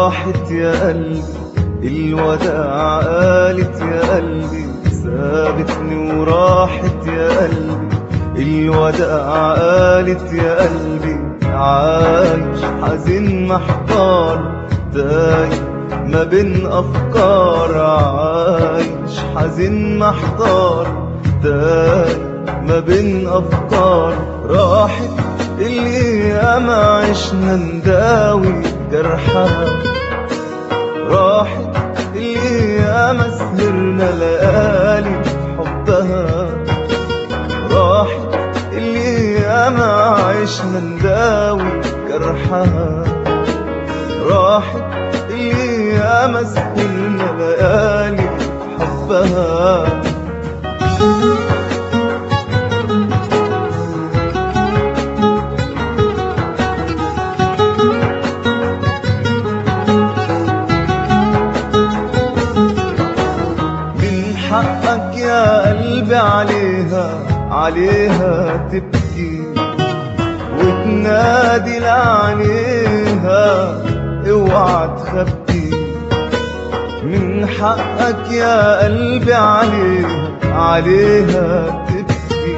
راحت يا قلبي الوداع قالت يا قلبي سابتني وراحت يا قلبي الوداع قالت يا قلبي عايش حزين محتار تايه ما بين أفكار عايش حزين محتار تايه ما بين أفكار راحت الأيام عشنا نداوي جرحها راحت الأيام سهرنا ليالي حبها راحت الأيام عشنا نداوي جرحها راحت الأيام سهرنا ليالي حبها من حقك يا قلبي عليها عليها تبكي وتنادي لعينيها اوعى تخبي من حقك يا قلبي عليها عليها تبكي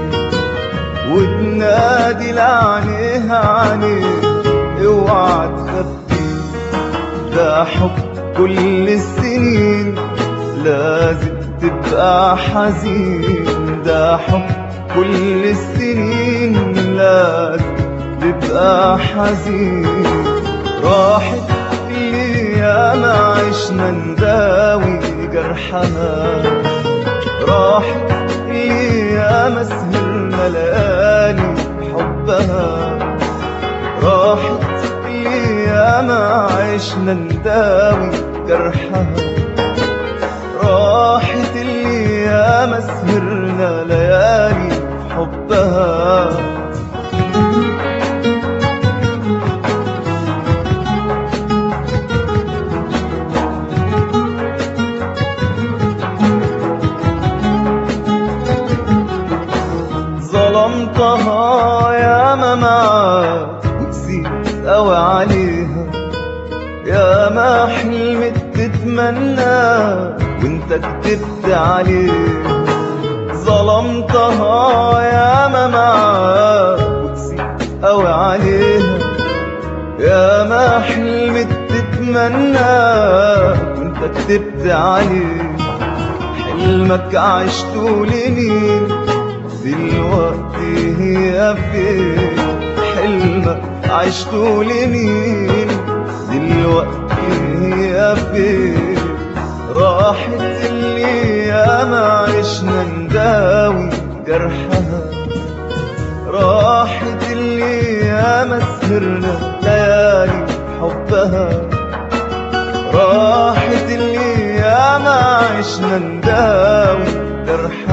وتنادي لعينيها عينيها اوعى تخبي ده حب كل السنين لازم تبقى حزين ده حب كل السنين لازم تبقى حزين راحت الأيام عشنا نداوي جرحها راحت الأيام سهرنا ليالي حبها راحت الأيام عشنا نداوي جرحها راحت الأيام سهرنا ليالي حبها ظلمتها يا ممات وقسيت قوي عليها يا ما حلمت تتمنى وانت كتبت عليها ظلمتها يا ممات وقسيت قوي عليها يا ما حلمت تتمنى وانت كتبت عليها حلمك عشته لمين دلوقتي هي فين حلمك عشته لمين دلوقتي هي فين راحت الأيام عشنا نداوي جرحها راحت الأيام سهرنا ليالي حبها راحت الأيام عشنا نداوي جرحها